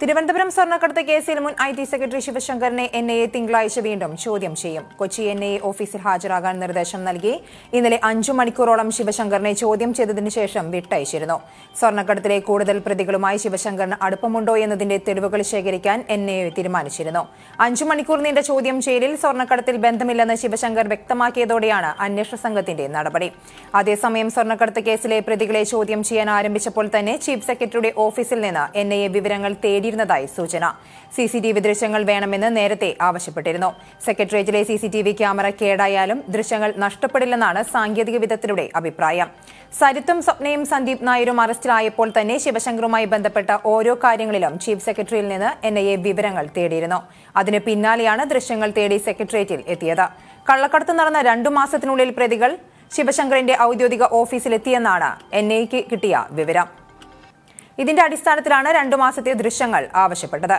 തിരുവനന്തപുരം സ്വർണ്ണക്കടത്ത് കേസിൽ മുൻ ഐ ടി സെക്രട്ടറി ശിവശങ്കറിനെ എൻ ഐ എ തിങ്കളാഴ്ച വീണ്ടും ചോദ്യം ചെയ്യും കൊച്ചി എൻ ഐ എ ഓഫീസിൽ ഹാജരാകാൻ നിർദ്ദേശം നൽകി ഇന്നലെ അഞ്ചു മണിക്കൂറോളം ശിവശങ്കറിനെ ചോദ്യം ചെയ്തതിനു ശേഷം വിട്ടയച്ചിരുന്നു സ്വർണ്ണക്കടത്തിലെ കൂടുതൽ പ്രതികളുമായി ശിവശങ്കറിന് അടുപ്പമുണ്ടോ എന്നതിന്റെ തെളിവുകൾ ശേഖരിക്കാൻ എൻ ഐ എ തീരുമാനിച്ചിരുന്നു അഞ്ചു മണിക്കൂർ നീണ്ട ചോദ്യം ചെയ്യലിൽ സ്വർണ്ണക്കടത്തിൽ ബന്ധമില്ലെന്ന് ശിവശങ്കർ വ്യക്തമാക്കിയതോടെയാണ് അന്വേഷണ സംഘത്തിന്റെ നടപടി അതേസമയം സ്വർണ്ണക്കടത്ത് കേസിലെ പ്രതികളെ ചോദ്യം ചെയ്യാൻ ആരംഭിച്ചപ്പോൾ തന്നെ ചീഫ് സെക്രട്ടറിയുടെ ഓഫീസിൽ നിന്ന് എൻ ഐ എ വിവരങ്ങൾ തേടിയിരുന്നതായി സൂചന സി സി ടി വി ദൃശ്യങ്ങൾ വേണമെന്ന് നേരത്തെ ആവശ്യപ്പെട്ടിരുന്നു സെക്രട്ടേറിയറ്റിലെ C C T V camera കേടായാലും ദൃശ്യങ്ങൾ നഷ്ടപ്പെടില്ലെന്നാണ് സാങ്കേതിക വിദഗ്ധരുടെ അഭിപ്രായം സരിത്തും സ്വപ്നയും സന്ദീപ് നായരും അറസ്റ്റിലായപ്പോൾ തന്നെ ശിവശങ്കറുമായി ബന്ധപ്പെട്ട ഓരോ കാര്യങ്ങളിലും ചീഫ് സെക്രട്ടറിയിൽ നിന്ന് എൻ ഐ എ വിവരങ്ങൾ തേടിയിരുന്നു അതിന് പിന്നാലെയാണ് ദൃശ്യങ്ങൾ തേടി സെക്രട്ടേറിയറ്റിൽ എത്തിയത് കള്ളക്കടത്ത് നടന്ന രണ്ടു മാസത്തിനുള്ളിൽ പ്രതികൾ ശിവശങ്കറിന്റെ ഔദ്യോഗിക ഓഫീസിലെത്തിയെന്നാണ് എൻ ഐക്ക് കിട്ടിയ വിവരം ഇതിന്റെ അടിസ്ഥാനത്തിലാണ് രണ്ടു മാസത്തെ ദൃശ്യങ്ങൾ ആവശ്യപ്പെട്ടത്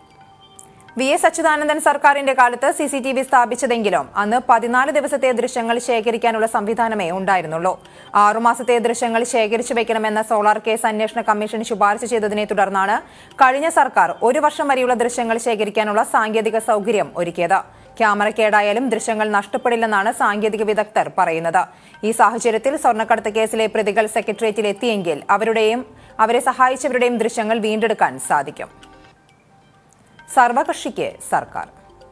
വി എസ് അച്യുതാനന്ദൻ സർക്കാരിന്റെ കാലത്ത് സി സി ടി വി സ്ഥാപിച്ചതെങ്കിലും അന്ന് പതിനാല് ദിവസത്തെ ദൃശ്യങ്ങൾ ശേഖരിക്കാനുള്ള സംവിധാനമേ ഉണ്ടായിരുന്നുള്ളൂ ആറുമാസത്തെ ദൃശ്യങ്ങൾ ശേഖരിച്ചു വെക്കണമെന്ന സോളാർ കേസ് അന്വേഷണ കമ്മീഷൻ ശുപാർശ ചെയ്തതിനെ തുടർന്നാണ് കഴിഞ്ഞ സർക്കാർ ഒരു വർഷം വരെയുള്ള ദൃശ്യങ്ങൾ ശേഖരിക്കാനുള്ള സാങ്കേതിക സൗകര്യം ഒരുക്കിയത് ക്യാമറ കേടായാലും ദൃശ്യങ്ങൾ നഷ്ടപ്പെടില്ലെന്നാണ് സാങ്കേതിക വിദഗ്ധർ പറയുന്നത് ഈ സാഹചര്യത്തിൽ സ്വർണ്ണക്കടത്ത് കേസിലെ പ്രതികൾ സെക്രട്ടേറിയറ്റിൽ എത്തിയെങ്കിൽ അവരുടെയും അവരെ സഹായിച്ചവരുടെയും ദൃശ്യങ്ങൾ വീണ്ടെടുക്കാൻ സാധിക്കും സർവകക്ഷിക്ക് സർക്കാർ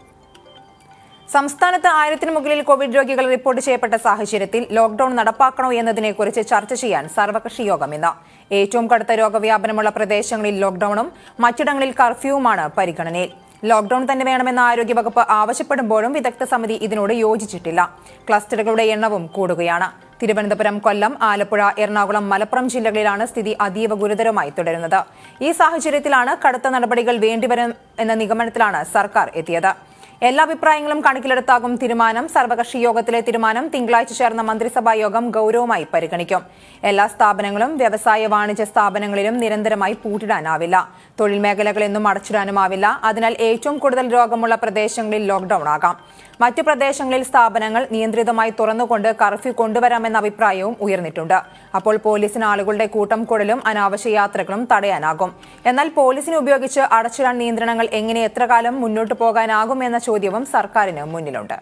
സംസ്ഥാനത്ത് ആയിരത്തിന് മുകളിൽ കോവിഡ് രോഗികൾ റിപ്പോർട്ട് ചെയ്യപ്പെട്ട സാഹചര്യത്തിൽ ലോക്ഡൌൺ നടപ്പാക്കണോ എന്നതിനെക്കുറിച്ച് ചർച്ച ചെയ്യാൻ സർവകക്ഷി യോഗം ഇന്ന് ഏറ്റവും കടുത്ത രോഗവ്യാപനമുള്ള പ്രദേശങ്ങളിൽ ലോക്ഡൌണും മറ്റിടങ്ങളിൽ കർഫ്യൂവുമാണ് പരിഗണനയിൽ ലോക്ഡൌൺ തന്നെ വേണമെന്ന് ആരോഗ്യവകുപ്പ് ആവശ്യപ്പെടുമ്പോഴും വിദഗ്ധ സമിതി ഇതിനോട് യോജിച്ചിട്ടില്ല ക്ലസ്റ്ററുകളുടെ എണ്ണവും കൂടുകയാണ് തിരുവനന്തപുരം കൊല്ലം ആലപ്പുഴ എറണാകുളം മലപ്പുറം ജില്ലകളിലാണ് സ്ഥിതി അതീവ ഗുരുതരമായി തുടരുന്നത് ഈ സാഹചര്യത്തിലാണ് കടുത്ത നടപടികൾ വേണ്ടിവരും എന്ന നിഗമനത്തിലാണ് സർക്കാർ എത്തിയത് എല്ലാ അഭിപ്രായങ്ങളും കണക്കിലെടുത്താകും തീരുമാനം സർവകക്ഷി യോഗത്തിലെ തീരുമാനം തിങ്കളാഴ്ച ചേർന്ന മന്ത്രിസഭാ യോഗം ഗൌരവമായി പരിഗണിക്കും എല്ലാ സ്ഥാപനങ്ങളും വ്യവസായ വാണിജ്യ സ്ഥാപനങ്ങളിലും നിരന്തരമായി പൂട്ടിടാനാവില്ല തൊഴിൽ മേഖലകളെന്നും അടച്ചിടാനുമാവില്ല അതിനാൽ ഏറ്റവും കൂടുതൽ രോഗമുള്ള പ്രദേശങ്ങളിൽ ലോക്ഡൌൺ ആകാം മറ്റു പ്രദേശങ്ങളിൽ സ്ഥാപനങ്ങൾ നിയന്ത്രിതമായി തുറന്നുകൊണ്ട് കർഫ്യൂ കൊണ്ടുവരാമെന്ന അഭിപ്രായവും ഉയർന്നിട്ടുണ്ട് അപ്പോൾ പോലീസിന് ആളുകളുടെ കൂട്ടം കൂടലും അനാവശ്യ യാത്രകളും തടയാനാകും എന്നാൽ പോലീസിനെ ഉപയോഗിച്ച് അടച്ചിടാൻ നിയന്ത്രണങ്ങൾ എങ്ങനെ എത്ര കാലം മുന്നോട്ട് പോകാനാകും എന്ന ചോദ്യവും സർക്കാരിന് മുന്നിലുണ്ട്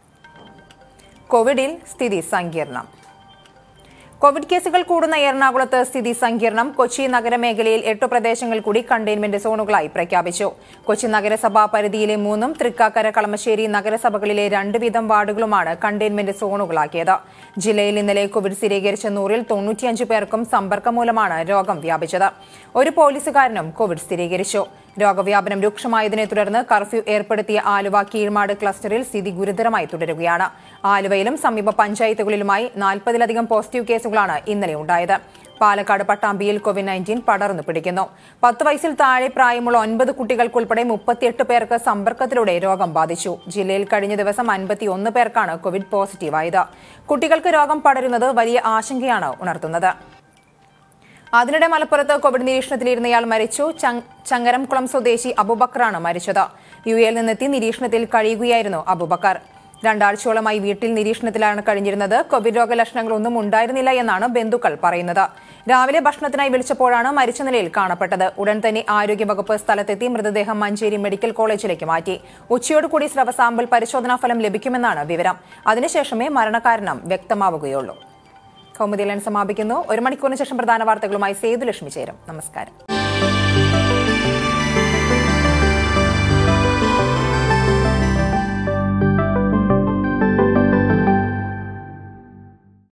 കോവിഡിൽ സ്ഥിതി സങ്കീർണം കോവിഡ് കേസുകൾ കൂടുന്ന എറണാകുളത്ത് സ്ഥിതി സങ്കീർണം കൊച്ചി നഗരമേഖലയിൽ എട്ട് പ്രദേശങ്ങൾ കൂടി കണ്ടെയ്ൻമെന്റ് സോണുകളായി പ്രഖ്യാപിച്ചു കൊച്ചി നഗരസഭാ പരിധിയിലെ മൂന്നും തൃക്കാക്കര കളമശ്ശേരി നഗരസഭകളിലെ രണ്ട് വീതം വാർഡുകളുമാണ് കണ്ടെയ്ൻമെന്റ് സോണുകളാക്കിയത് ജില്ലയിൽ ഇന്നലെ കോവിഡ് സ്ഥിരീകരിച്ച നൂറിൽ തൊണ്ണൂറ്റിയഞ്ച് പേർക്കും സമ്പർക്കം മൂലമാണ് രോഗം വ്യാപിച്ചത് ഒരു പോലീസുകാരനും കോവിഡ് സ്ഥിരീകരിച്ചു രോഗവ്യാപനം രൂക്ഷമായതിനെ തുടർന്ന് കർഫ്യൂ ഏർപ്പെടുത്തിയ ആലുവ കീഴ്മാട് ക്ലസ്റ്ററിൽ സ്ഥിതി ഗുരുതരമായി തുടരുകയാണ് ആലുവയിലും സമീപ പഞ്ചായത്തുകളിലുമായി നാൽപ്പതിലധികം പോസിറ്റീവ് കേസുകളാണ് ഇന്നലെ ഉണ്ടായത് പാലക്കാട് പട്ടാമ്പിയിൽ കോവിഡ് നയൻറ്റീൻ പടർന്നു പിടിക്കുന്നു പത്ത് വയസ്സിൽ താഴെ പ്രായമുള്ള ഒൻപത് കുട്ടികൾക്കുൾപ്പെടെ മുപ്പത്തിയെട്ട് പേർക്ക് സമ്പർക്കത്തിലൂടെ രോഗം ബാധിച്ചു ജില്ലയിൽ കഴിഞ്ഞ ദിവസം അൻപത്തിയൊന്ന് പേർക്കാണ് കോവിഡ് പോസിറ്റീവായത് കുട്ടികൾക്ക് രോഗം പടരുന്നത് വലിയ ആശങ്കയാണ് ഉണർത്തുന്നത് അതിനിടെ മലപ്പുറത്ത് കോവിഡ് നിരീക്ഷണത്തിലിരുന്നയാൾ മരിച്ചു ചങ്- ചങ്ങരംകുളം സ്വദേശി അബുബക്കറാണ് മരിച്ചത് യു എയിൽ നിന്നെത്തി നിരീക്ഷണത്തിൽ കഴിയുകയായിരുന്നു അബുബക്കർ രണ്ടാഴ്ചയോളമായി വീട്ടിൽ നിരീക്ഷണത്തിലാണ് കഴിഞ്ഞിരുന്നത് കോവിഡ് രോഗലക്ഷണങ്ങളൊന്നും ഉണ്ടായിരുന്നില്ല എന്നാണ് ബന്ധുക്കൾ പറയുന്നത് രാവിലെ ഭക്ഷണത്തിനായി വിളിച്ചപ്പോഴാണ് മരിച്ച നിലയിൽ കാണപ്പെട്ടത് ഉടൻ തന്നെ ആരോഗ്യവകുപ്പ് സ്ഥലത്തെത്തി മൃതദേഹം മഞ്ചേരി മെഡിക്കൽ കോളേജിലേക്ക് മാറ്റി ഉച്ചയോടുകൂടി സ്രവ സാമ്പിൾ പരിശോധനാ ഫലം ലഭിക്കുമെന്നാണ് വിവരം അതിനുശേഷമേ മരണകാരണം വ്യക്തമാവുകയുള്ളൂ കൗമുദി ലൈൻ സമാപിക്കുന്നു ഒരു മണിക്കൂറിന് ശേഷം പ്രധാന വാർത്തകളുമായി സേതുലക്ഷ്മി ചേരും നമസ്കാരം